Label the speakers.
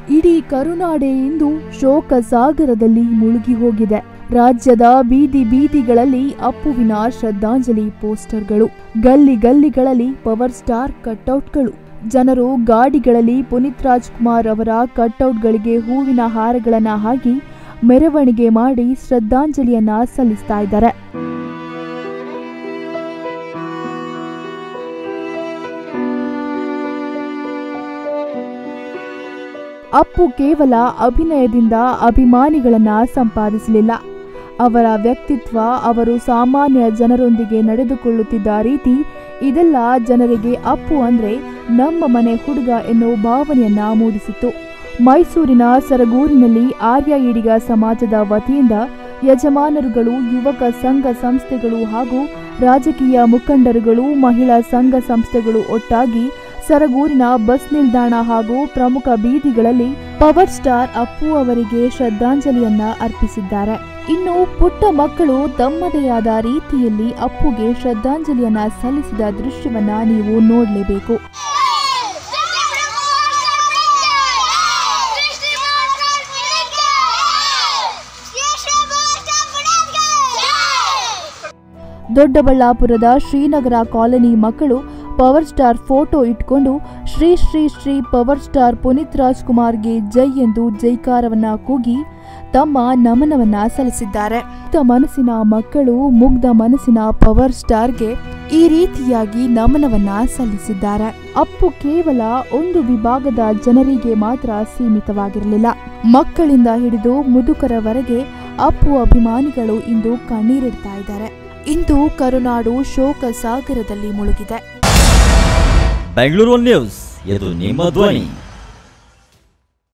Speaker 1: ಇಡೀ ಕರುನಾಡೆ ಇಂದು ಶೋಕ ಸಾಗರದಲ್ಲಿ ಮುಳುಗಿ ಹೋಗಿದೆ ರಾಜ್ಯದ ಬೀದಿ ಬೀದಿಗಳಲ್ಲಿ ಅಪ್ಪುವಿನ ಶ್ರದ್ಧಾಂಜಲಿ ಪೋಸ್ಟರ್ಗಳು ಗಲ್ಲಿ ಗಲ್ಲಿಗಳಲ್ಲಿ ಪವರ್ ಸ್ಟಾರ್ ಕಟ್ಔಟ್ಗಳು ಜನರು ಗಾಡಿಗಳಲ್ಲಿ ಪುನೀತ್ ರಾಜ್ಕುಮಾರ್ ಅವರ ಕಟ್ಔಟ್ಗಳಿಗೆ ಹೂವಿನ ಹಾರಗಳನ್ನ ಹಾಕಿ ಮೆರವಣಿಗೆ ಮಾಡಿ ಶ್ರದ್ಧಾಂಜಲಿಯನ್ನ ಸಲ್ಲಿಸ್ತಾ ಇದ್ದಾರೆ ಅಪ್ಪು ಕೇವಲ ಅಭಿನಯದಿಂದ ಅಭಿಮಾನಿಗಳನ್ನ ಸಂಪಾದಿಸಲಿಲ್ಲ ಅವರ ವ್ಯಕ್ತಿತ್ವ ಅವರು ಸಾಮಾನ್ಯ ಜನರೊಂದಿಗೆ ನಡೆದುಕೊಳ್ಳುತ್ತಿದ್ದ ರೀತಿ ಇದೆಲ್ಲ ಜನರಿಗೆ ಅಪ್ಪು ಅಂದ್ರೆ ನಮ್ಮ ಮನೆ ಹುಡುಗ ಎನ್ನುವ ಭಾವನೆಯನ್ನ ಮೂಡಿಸಿತ್ತು ಮೈಸೂರಿನ ಸರಗೂರಿನಲ್ಲಿ ಆರ್ಯ ಈಡಿಗ ಸಮಾಜದ ವತಿಯಿಂದ ಯಜಮಾನರುಗಳು ಯುವಕ ಸಂಘ ಸಂಸ್ಥೆಗಳು ಹಾಗೂ ರಾಜಕೀಯ ಮುಖಂಡರುಗಳು ಮಹಿಳಾ ಸಂಘ ಸಂಸ್ಥೆಗಳು ಒಟ್ಟಾಗಿ ಸರಗೂರಿನ ಬಸ್ ನಿಲ್ದಾಣ ಹಾಗೂ ಪ್ರಮುಖ ಬೀದಿಗಳಲ್ಲಿ ಪವರ್ ಸ್ಟಾರ್ ಅಪ್ಪು ಅವರಿಗೆ ಶ್ರದ್ಧಾಂಜಲಿಯನ್ನ ಅರ್ಪಿಸಿದ್ದಾರೆ ಇನ್ನು ಪುಟ್ಟ ಮಕ್ಕಳು ತಮ್ಮದೇ ಆದ ರೀತಿಯಲ್ಲಿ ಅಪ್ಪುಗೆ ಶ್ರದ್ಧಾಂಜಲಿಯನ್ನ ಸಲ್ಲಿಸಿದ ದೃಶ್ಯವನ್ನ ನೀವು ನೋಡಲೇಬೇಕು ದೊಡ್ಡಬಳ್ಳಾಪುರದ ಶ್ರೀನಗರ ಕಾಲನಿ ಮಕ್ಕಳು ಪವರ್ ಸ್ಟಾರ್ ಫೋಟೋ ಇಟ್ಕೊಂಡು ಶ್ರೀ ಶ್ರೀ ಶ್ರೀ ಪವರ್ ಸ್ಟಾರ್ ಪುನೀತ್ ರಾಜ್ಕುಮಾರ್ಗೆ ಜೈ ಎಂದು ಜೈಕಾರವನ್ನ ಕೂಗಿ ತಮ್ಮ ನಮನವನ್ನ ಸಲ್ಲಿಸಿದ್ದಾರೆ ಮುಗ್ಧ ಮನಸ್ಸಿನ ಮಕ್ಕಳು ಮುಗ್ಧ ಮನಸ್ಸಿನ ಪವರ್ ಸ್ಟಾರ್ಗೆ ಈ ರೀತಿಯಾಗಿ ನಮನವನ್ನ ಸಲ್ಲಿಸಿದ್ದಾರೆ ಅಪ್ಪು ಕೇವಲ ಒಂದು ವಿಭಾಗದ ಜನರಿಗೆ ಮಾತ್ರ ಸೀಮಿತವಾಗಿರಲಿಲ್ಲ ಮಕ್ಕಳಿಂದ ಹಿಡಿದು ಮುದುಕರವರೆಗೆ ಅಪ್ಪು ಅಭಿಮಾನಿಗಳು ಇಂದು ಕಣ್ಣೀರಿಡ್ತಾ ಇದ್ದಾರೆ ಇಂದು ಕರುನಾಡು ಶೋಕ ಸಾಗರದಲ್ಲಿ ಮುಳುಗಿದೆ
Speaker 2: ಬೆಂಗಳೂರು ನ್ಯೂಸ್ ಇದು ನಿಮ್ಮ ಧ್ವನಿ